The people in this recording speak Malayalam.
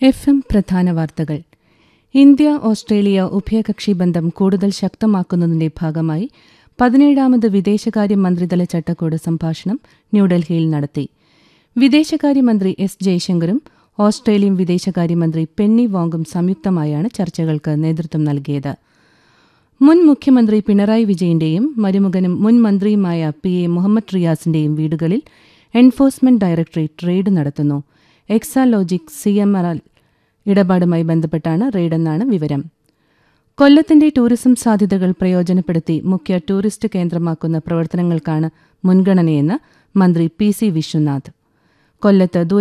എഫ് എം പ്രധാന വാർത്തകൾ ഇന്ത്യ ഓസ്ട്രേലിയ ഉഭയകക്ഷി ബന്ധം കൂടുതൽ ശക്തമാക്കുന്നതിന്റെ ഭാഗമായി പതിനേഴാമത് വിദേശകാര്യ മന്ത്രിതല ചട്ടക്കൂട് സംഭാഷണം ന്യൂഡൽഹിയിൽ നടത്തി വിദേശകാര്യമന്ത്രി എസ് ജയശങ്കറും ഓസ്ട്രേലിയൻ വിദേശകാര്യമന്ത്രി പെന്നി വോങ്ങും സംയുക്തമായാണ് ചർച്ചകൾക്ക് നേതൃത്വം നൽകിയത് മുൻ മുഖ്യമന്ത്രി പിണറായി വിജയന്റെയും മരുമകനും മുൻ മന്ത്രിയുമായ പി എ മുഹമ്മദ് റിയാസിന്റെയും വീടുകളിൽ എൻഫോഴ്സ്മെന്റ് ഡയറക്ടറേറ്റ് റെയ്ഡ് നടത്തുന്നു എക്സാലോജിക് സി എം ആർ ഇടപാടുമായി ബന്ധപ്പെട്ടാണ് റെയ്ഡെന്നാണ് വിവരം കൊല്ലത്തിന്റെ ടൂറിസം സാധ്യതകൾ പ്രയോജനപ്പെടുത്തി മുഖ്യ ടൂറിസ്റ്റ് കേന്ദ്രമാക്കുന്ന പ്രവർത്തനങ്ങൾക്കാണ് മുൻഗണനയെന്ന് മന്ത്രി പി സി വിശ്വനാഥ് കൊല്ലത്ത്